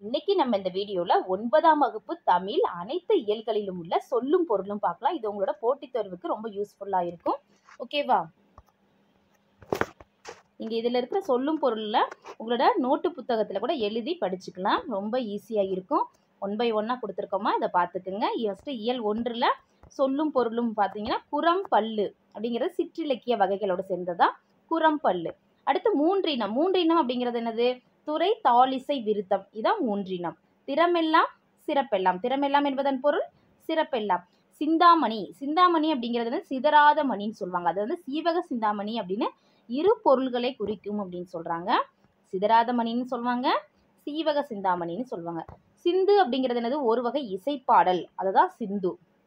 இன்னைக்கு நம்ம இந்த வீடியோல ஒன்பதாம் வகுப்பு தமிழ் அனைத்து இயல்களிலும் உள்ள சொல்லும் பொருளும் பார்க்கலாம் இது உங்களோட போட்டித் தேர்வுக்கு ரொம்ப யூஸ்ஃபுல்லா இருக்கும் ஓகேவா இங்க இதுல இருக்கிற சொல்லும் பொருள்ல உங்களோட நோட்டு புத்தகத்துல கூட எழுதி படிச்சுக்கலாம் ரொம்ப ஈஸியா இருக்கும் ஒன் பை ஒன்னா கொடுத்துருக்கோமா இதை பார்த்துக்குங்க ஃபஸ்ட்டு இயல் ஒன்றில் சொல்லும் பொருளும் பார்த்தீங்கன்னா குரம் பல்லு அப்படிங்கிறது சிற்றிலக்கிய வகைகளோட சேர்ந்ததா குரம் பல்லு அடுத்து மூன்றினம் மூன்றினம் அப்படிங்கிறது என்னது துறை தாளிசை விருத்தம் இதான் மூன்றினம் திறமெல்லாம் சிறப்பெல்லாம் திறமெல்லாம் என்பதன் பொருள் சிறப்பெல்லாம் சிந்தாமணி சிந்தாமணி அப்படிங்கிறது வந்து சிதறாத மணின்னு சொல்லுவாங்க அது வந்து சீவக சிந்தாமணி அப்படின்னு இரு பொருள்களை குறிக்கும் அப்படின்னு சொல்றாங்க சிதறாத மணின்னு சொல்லுவாங்க சீவக சிந்தாமணின்னு சொல்லுவாங்க சிந்து அப்படிங்கிறது என்னது ஒரு வகை இசைப்பாடல் அதுதான் சிந்து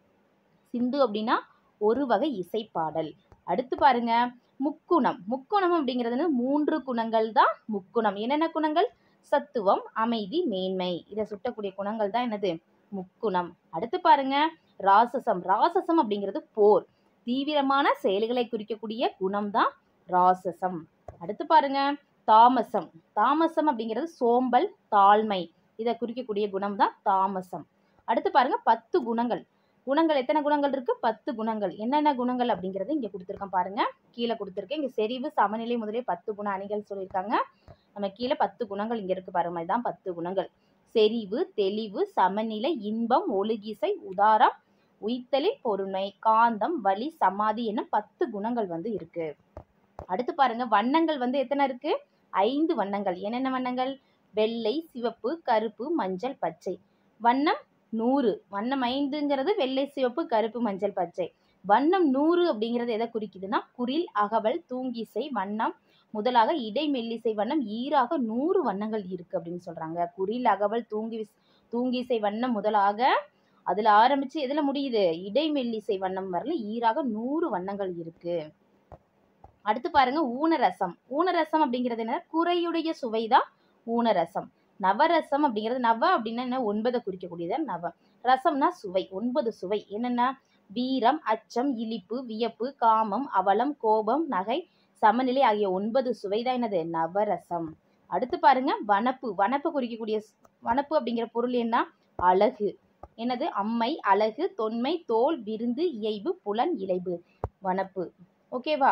சிந்து அப்படின்னா ஒரு வகை இசைப்பாடல் அடுத்து பாருங்க முக்குணம் முக்குணம் அப்படிங்கிறது வந்து மூன்று குணங்கள் தான் முக்குணம் என்னென்ன குணங்கள் சத்துவம் அமைதி மேன்மை இதை சுட்டக்கூடிய குணங்கள் தான் என்னது முக்குணம் அடுத்து பாருங்க ராசசம் ராசசம் அப்படிங்கிறது போர் தீவிரமான செயல்களை குறிக்கக்கூடிய குணம் தான் ராசசம் அடுத்து பாருங்க தாமசம் தாமசம் அப்படிங்கிறது சோம்பல் தாழ்மை இதை குறிக்கக்கூடிய குணம் தான் தாமசம் அடுத்து பாருங்க பத்து குணங்கள் குணங்கள் எத்தனை குணங்கள் இருக்கு பத்து குணங்கள் என்னென்ன குணங்கள் அப்படிங்கறது இங்க கொடுத்துருக்கேன் பாருங்க கீழே கொடுத்துருக்கேன் இங்க செறிவு சமநிலை முதலே பத்து குண அணிகள் சொல்லியிருக்காங்க நம்ம கீழே பத்து குணங்கள் இங்க இருக்கு பாருங்க இதுதான் பத்து குணங்கள் செறிவு தெளிவு சமநிலை இன்பம் ஒழுகிசை உதாரம் உய்த்தலில் பொறுமை காந்தம் வலி சமாதி என பத்து குணங்கள் வந்து இருக்கு அடுத்து பாருங்க வண்ணங்கள் வந்து எத்தனை இருக்கு ஐந்து வண்ணங்கள் என்னென்ன வண்ணங்கள் வெள்ளை சிவப்பு கருப்பு மஞ்சள் பச்சை வண்ணம் நூறு வண்ணம் ஐந்துங்கிறது வெள்ளை சிவப்பு கருப்பு மஞ்சள் பச்சை வண்ணம் நூறு அப்படிங்கிறது எதை குறிக்குதுன்னா குரில் அகவல் தூங்கிசை வண்ணம் முதலாக இடைமெல்லிசை வண்ணம் ஈராக நூறு வண்ணங்கள் இருக்கு அப்படின்னு சொல்றாங்க குரில் அகவல் தூங்கி தூங்கிசை வண்ணம் முதலாக அதுல ஆரம்பிச்சு எதுல முடியுது இடைமெல்லிசை வண்ணம் வரல ஈராக நூறு வண்ணங்கள் இருக்கு அடுத்து பாருங்க ஊனரசம் ஊனரசம் அப்படிங்கிறது என்ன குறையுடைய சுவைதான் ஊனரசம் நவரசம் அப்படிங்கிறது நவ அப்படின்னா என்ன ஒன்பதை குறிக்கக்கூடியது நவ ரசம்னா சுவை ஒன்பது சுவை என்னென்ன வீரம் அச்சம் இழிப்பு வியப்பு காமம் அவலம் கோபம் நகை சமநிலை ஆகிய ஒன்பது சுவை தான் என்னது நவரசம் அடுத்து பாருங்க வனப்பு வனப்பு குறிக்கக்கூடிய ஸ்- வனப்பு அப்படிங்கிற பொருள் என்ன அழகு என்னது அம்மை அழகு தொன்மை தோல் விருந்து இயைபு புலன் இலைபு வனப்பு ஓகேவா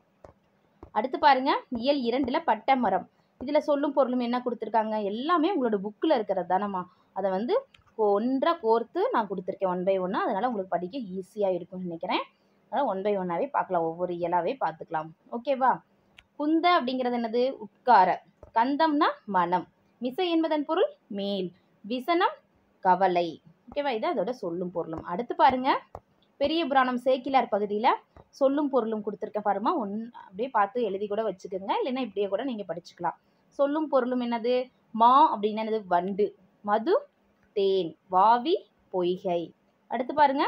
அடுத்து பாருங்க இயல் இரண்டுல பட்டை மரம் இதுல சொல்லும் பொருளும் என்ன கொடுத்துருக்காங்க எல்லாமே உங்களோட புக்கில் இருக்கிறது தானம்மா அதை வந்து ஒன்றா கோர்த்து நான் கொடுத்துருக்கேன் ஒன் பை ஒன்னா அதனால உங்களுக்கு படிக்க ஈஸியாக இருக்கும்னு நினைக்கிறேன் அதனால் ஒன் பை ஒன்னாவே பார்க்கலாம் ஒவ்வொரு இயலாவே பார்த்துக்கலாம் ஓகேவா குந்த அப்படிங்கிறது என்னது உட்கார கந்தம்னா மனம் மிசை என்பதன் பொருள் மேல் விசனம் கவலை ஓகேவா இது அதோட சொல்லும் பொருளும் அடுத்து பாருங்க பெரிய புராணம் சேக்கிலார் பகுதியில் சொல்லும் பொருளும் கொடுத்துருக்க பாருமா ஒன் அப்படியே பார்த்து எழுதி கூட வச்சுக்கோங்க இல்லைன்னா இப்படியே கூட நீங்கள் படிச்சுக்கலாம் சொல்லும் பொருளும் என்னது மா அப்படின்னா என்னது வண்டு மது தேன் வாவி பொய்கை அடுத்து பாருங்க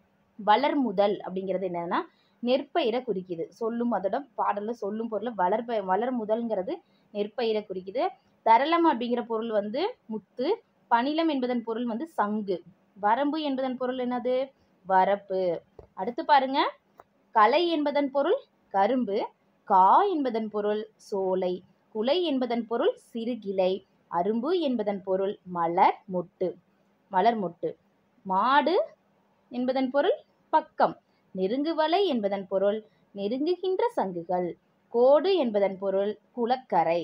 வளர் முதல் அப்படிங்கிறது என்னன்னா நெற்பயிரை குறிக்குது சொல்லும் அதோட பாடல்ல சொல்லும் பொருள் வளர்ப வளர் முதல்ங்கிறது நெற்பயிரை குறிக்குது தரளம் அப்படிங்கிற பொருள் வந்து முத்து பணிலம் என்பதன் பொருள் வந்து சங்கு வரம்பு என்பதன் பொருள் என்னது வரப்பு அடுத்து பாருங்க கலை என்பதன் பொருள் கரும்பு கா என்பதன் பொருள் சோலை குலை என்பதன் பொருள் சிறுகிளை அரும்பு என்பதன் பொருள் மலர் மொட்டு மலர் மொட்டு மாடு என்பதன் பொருள் பக்கம் நெருங்குவலை என்பதன் பொருள் நெருங்குகின்ற சங்குகள் கோடு என்பதன் பொருள் குளக்கரை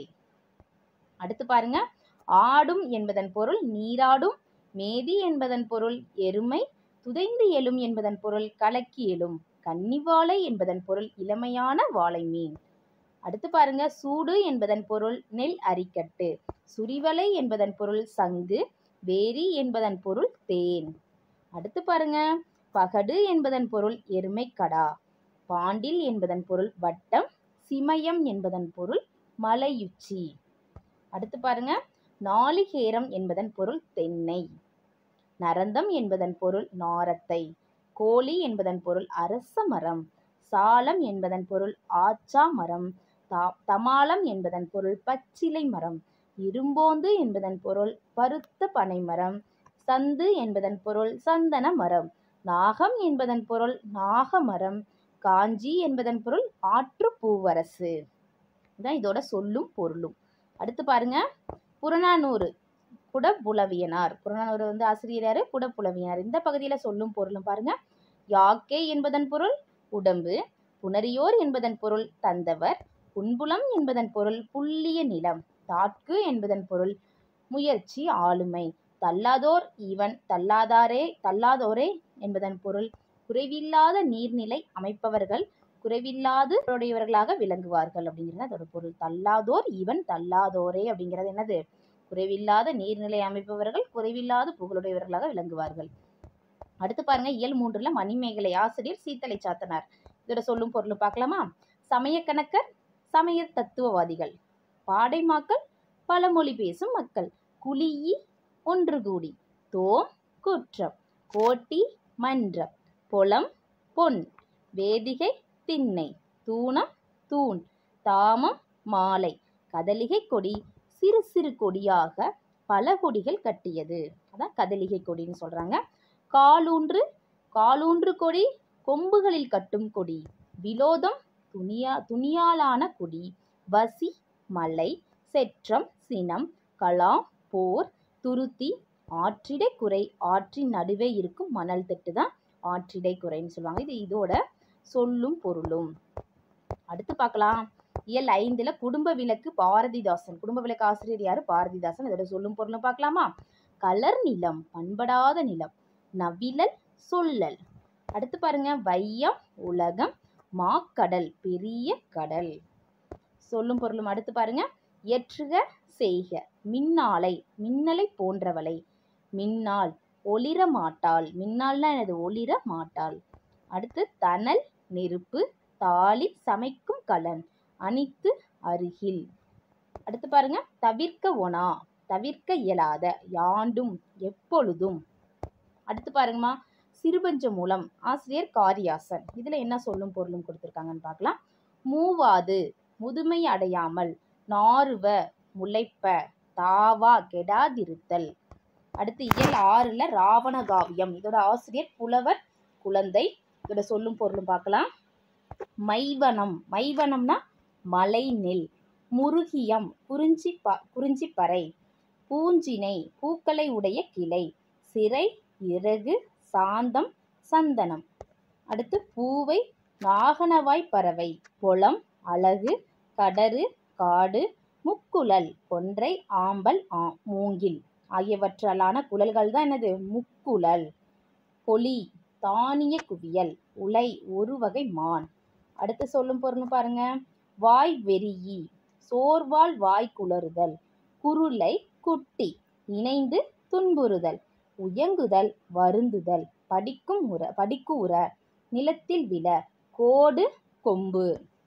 அடுத்து பாருங்க ஆடும் என்பதன் பொருள் நீராடும் மேதி என்பதன் பொருள் எருமை துதைந்து எழும் என்பதன் பொருள் கலக்கி எழும் கன்னிவாழை என்பதன் பொருள் இளமையான வாழை மீன் அடுத்து பாருங்க சூடு என்பதன் பொருள் நெல் அரிக்கட்டு சுரிவலை என்பதன் பொருள் சங்கு வேரி என்பதன் பொருள் தேன் அடுத்து பாருங்க பகடு என்பதன் பொருள் எருமைக்கடா பாண்டில் என்பதன் பொருள் வட்டம் சிமயம் என்பதன் பொருள் மலையுச்சி அடுத்து பாருங்க நாளிகேரம் என்பதன் பொருள் தென்னை நரந்தம் என்பதன் பொருள் நாரத்தை கோழி என்பதன் பொருள் அரச மரம் சாலம் என்பதன் பொருள் ஆச்சா மரம் தா- தமாலம் என்பதன் பொருள் பச்சிலை மரம் இரும்போந்து என்பதன் பொருள் பருத்த பனை மரம் சந்து என்பதன் பொருள் சந்தன மரம் நாகம் என்பதன் பொருள் நாகமரம் காஞ்சி என்பதன் பொருள் ஆற்று பூவரசு இதான் இதோட சொல்லும் பொருளும் அடுத்து பாருங்க புறநானூறு குடபுலவியனார் புறநானூறு வந்து ஆசிரியர் யாரு குடப்புலவியனார் இந்த பகுதியில் சொல்லும் பொருளும் பாருங்க யாக்கே என்பதன் பொருள் உடம்பு புணரியோர் என்பதன் பொருள் தந்தவர் புன்புலம் என்பதன் பொருள் புல்லிய நிலம் தாட்கு என்பதன் பொருள் முயற்சி ஆளுமை தள்ளாதோர் இவன் தள்ளாதாரே தள்ளாதோரே என்பதன் பொருள் குறைவில்லாத நீர்நிலை அமைப்பவர்கள் குறைவில்லாது உடையவர்களாக விளங்குவார்கள் அப்படிங்கிறது அதோட பொருள் தள்ளாதோர் இவன் தள்ளாதோரே அப்படிங்கிறது என்னது குறைவில்லாத நீர்நிலை அமைப்பவர்கள் குறைவில்லாத புகழுடையவர்களாக விளங்குவார்கள் அடுத்து பாருங்க இயல் மூன்றுல மணிமேகலை ஆசிரியர் சீத்தலை சாத்தனார் இதோட சொல்லும் பொருளும் பார்க்கலாமா சமய கணக்கர் சமய தத்துவவாதிகள் பாடைமாக்கள் பழமொழி பேசும் மக்கள் குளியி ஒன்று கூடி தோம் குற்றம் கோட்டி மன்றம் பொலம் பொன் வேதிகை திண்ணை தூணம் தூண் தாமம் மாலை கதலிகை கொடி சிறு சிறு கொடியாக பல கொடிகள் கட்டியது அதான் கதலிகை கொடின்னு சொல்றாங்க காலூன்று காலூன்று கொடி கொம்புகளில் கட்டும் கொடி விலோதம் துணியா துணியாலான கொடி வசி மலை செற்றம் சினம் கலாம் போர் துருத்தி ஆற்றிடை குறை ஆற்றின் நடுவே இருக்கும் மணல் திட்டு தான் ஆற்றிடை குறைன்னு சொல்லுவாங்க இது இதோட சொல்லும் பொருளும் அடுத்து பார்க்கலாம் இயல் ஐந்துல குடும்ப விளக்கு பாரதிதாசன் குடும்ப விளக்கு ஆசிரியர் யாரு பாரதிதாசன் இதோட சொல்லும் பொருளும் பார்க்கலாமா கலர் நிலம் பண்படாத நிலம் நவிழல் சொல்லல் அடுத்து பாருங்க வையம் உலகம் மாக்கடல் பெரிய கடல் சொல்லும் பொருளும் அடுத்து பாருங்க ஏற்றுக செய்க மின்னாலை மின்னலை போன்றவளை மின்னாள் ஒளிர மாட்டாள் மின்னால்னா எனது ஒளிர மாட்டாள் அடுத்து தணல் நெருப்பு தாலி சமைக்கும் கலன் அணித்து அருகில் அடுத்து பாருங்க தவிர்க்க ஒனா தவிர்க்க இயலாத யாண்டும் எப்பொழுதும் அடுத்து பாருங்கம்மா சிறுபஞ்ச மூலம் ஆசிரியர் காரியாசன் இதுல என்ன சொல்லும் பொருளும் கொடுத்துருக்காங்கன்னு பார்க்கலாம் மூவாது முதுமை அடையாமல் நாறுவ முளைப்ப தாவா கெடாதிருத்தல் அடுத்து இயல் ஆறுல ராவணகாவியம் இதோட ஆசிரியர் புலவர் குழந்தை இதோட சொல்லும் பொருளும் பார்க்கலாம் மைவனம் மைவனம்னா மலை நெல் முருகியம் குறிஞ்சி ப குறிஞ்சிப்பறை பூஞ்சினை பூக்களை உடைய கிளை சிறை இறகு சாந்தம் சந்தனம் அடுத்து பூவை நாகனவாய் பறவை பொலம் அழகு கடறு காடு முக்குழல் கொன்றை ஆம்பல் ஆ மூங்கில் ஆகியவற்றாலான குழல்கள் தான் என்னது முக்குழல் பொலி தானிய குவியல் உலை ஒரு வகை மான் அடுத்து சொல்லும் பொருள் பாருங்க வாய் வெறியி சோர்வால் வாய் குளறுதல் குருளை குட்டி இணைந்து துன்புறுதல் உயங்குதல் வருந்துதல் படிக்கும் உர படிக்கு உர நிலத்தில் விழ கோடு கொம்பு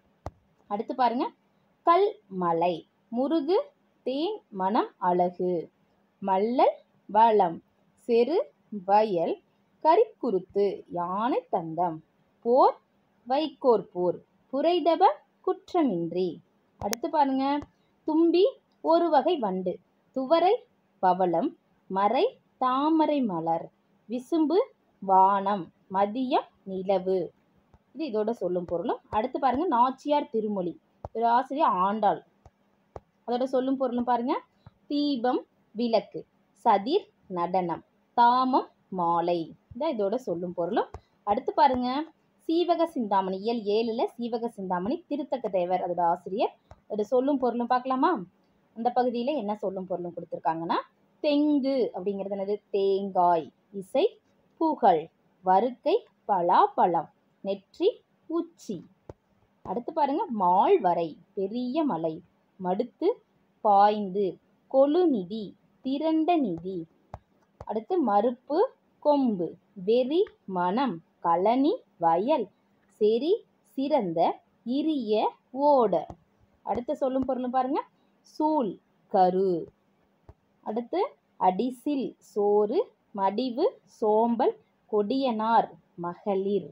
அடுத்து பாருங்க கல் மலை முருகு தேன் மனம் அழகு மல்லல் வளம் செரு வயல் கரிக்குருத்து யானை தந்தம் போர் வைக்கோர் போர் புரைதப குற்றமின்றி அடுத்து பாருங்க தும்பி ஒரு வகை வண்டு துவரை பவளம் மறை தாமரை மலர் விசும்பு வானம் மதியம் நிலவு இது இதோட சொல்லும் பொருளும் அடுத்து பாருங்க நாச்சியார் திருமொழி ஒரு ஆசிரியர் ஆண்டாள் அதோட சொல்லும் பொருளும் பாருங்க தீபம் விளக்கு சதிர் நடனம் தாமம் மாலை இதான் இதோட சொல்லும் பொருளும் அடுத்து பாருங்க சீவக சிந்தாமணி இயல் ஏழுல சீவக சிந்தாமணி திருத்தக்க தேவர் அதோட ஆசிரியர் அதோட சொல்லும் பொருளும் பார்க்கலாமா அந்த பகுதியில் என்ன சொல்லும் பொருளும் கொடுத்துருக்காங்கன்னா தெங்கு அப்படிங்கிறது என்னது தேங்காய் இசை புகழ் வருக்கை பலாப்பழம் நெற்றி உச்சி அடுத்து பாருங்க மால்வரை பெரிய மலை மடுத்து பாய்ந்து கொழுநிதி திரண்ட நிதி அடுத்து மறுப்பு கொம்பு வெறி மனம் களனி வயல் செறி சிறந்த இரிய ஓட அடுத்து சொல்லும் பொருளும் பாருங்க சூல் கரு அடுத்து அடிசில் சோறு மடிவு சோம்பல் கொடியனார் மகளிர்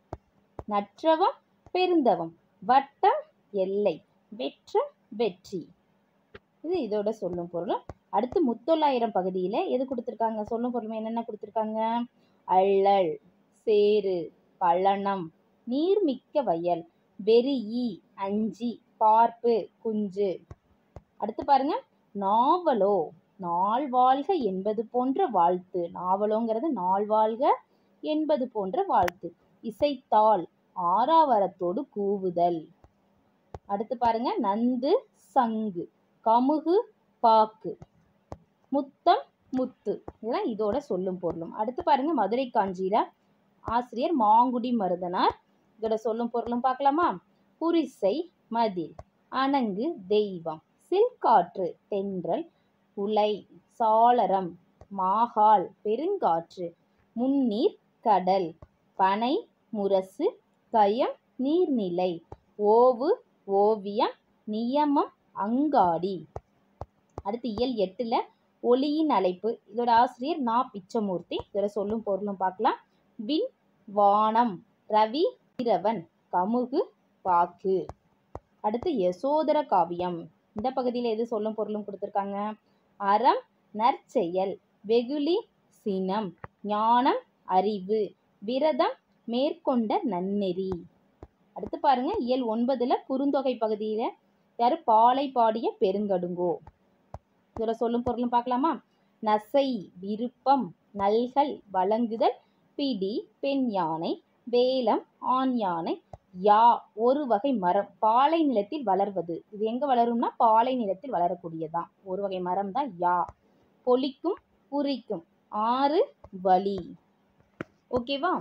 நற்றவம் பெருந்தவம் வட்டம் எல்லை வெற்றம் வெற்றி இது இதோட சொல்லும் பொருளும் அடுத்து முத்தொள்ளாயிரம் பகுதியில் எது கொடுத்துருக்காங்க சொல்லும் பொருளும் என்னென்ன கொடுத்துருக்காங்க அள்ளல் சேறு பள்ளனம் நீர்மிக்க வயல் வெறியி அஞ்சி பார்ப்பு குஞ்சு அடுத்து பாருங்க நாவலோ நாள் வாழ்க என்பது போன்ற வாழ்த்து நாவலோங்கிறது நாள் வாழ்க என்பது போன்ற வாழ்த்து இசைத்தாள் ஆறாவரத்தோடு கூவுதல் அடுத்து பாருங்க நந்து சங்கு கமுகு பாக்கு முத்தம் முத்து இதெல்லாம் இதோட சொல்லும் பொருளும் அடுத்து பாருங்க மதுரை காஞ்சியில ஆசிரியர் மாங்குடி மருதனார் இதோட சொல்லும் பொருளும் பார்க்கலாமா புரிசை மதில் அணங்கு தெய்வம் சில்காற்று தென்றல் உலை சாளரம் மாகால் பெருங்காற்று முன்னீர் கடல் பனை முரசு கயம் நீர்நிலை ஓவு ஓவியம் நியமம் அங்காடி அடுத்து இயல் எட்டுல ஒளியின் அழைப்பு இதோட ஆசிரியர் நா பிச்சமூர்த்தி இதோட சொல்லும் பொருளும் பார்க்கலாம் விண் வானம் ரவி இரவன் கமுகு பாக்கு அடுத்து யசோதர காவியம் இந்த பகுதியில் எது சொல்லும் பொருளும் கொடுத்துருக்காங்க அறம் நற்செயல் வெகுளி சினம் ஞானம் அறிவு விரதம் மேற்கொண்ட நன்னெறி அடுத்து பாருங்க இயல் ஒன்பதுல குறுந்தொகை பகுதியில யாரு பாலை பாடிய பெருங்கடுங்கோ இதோட சொல்லும் பொருளும் பார்க்கலாமா நசை விருப்பம் நல்கல் வழங்குதல் பிடி பெண் யானை வேலம் ஆண் யானை யா ஒரு வகை மரம் பாலை நிலத்தில் வளர்வது இது எங்க வளரும்னா பாலை நிலத்தில் வளரக்கூடியதான் ஒரு வகை மரம் தான் யா பொலிக்கும் புரிக்கும் ஆறு வழி ஓகேவா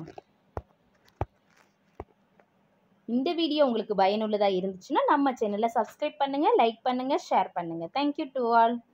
இந்த வீடியோ உங்களுக்கு பயனுள்ளதாக இருந்துச்சுன்னா நம்ம சேனலை சப்ஸ்கிரைப் பண்ணுங்கள் லைக் பண்ணுங்கள் ஷேர் பண்ணுங்கள் தேங்க்யூ டு ஆல்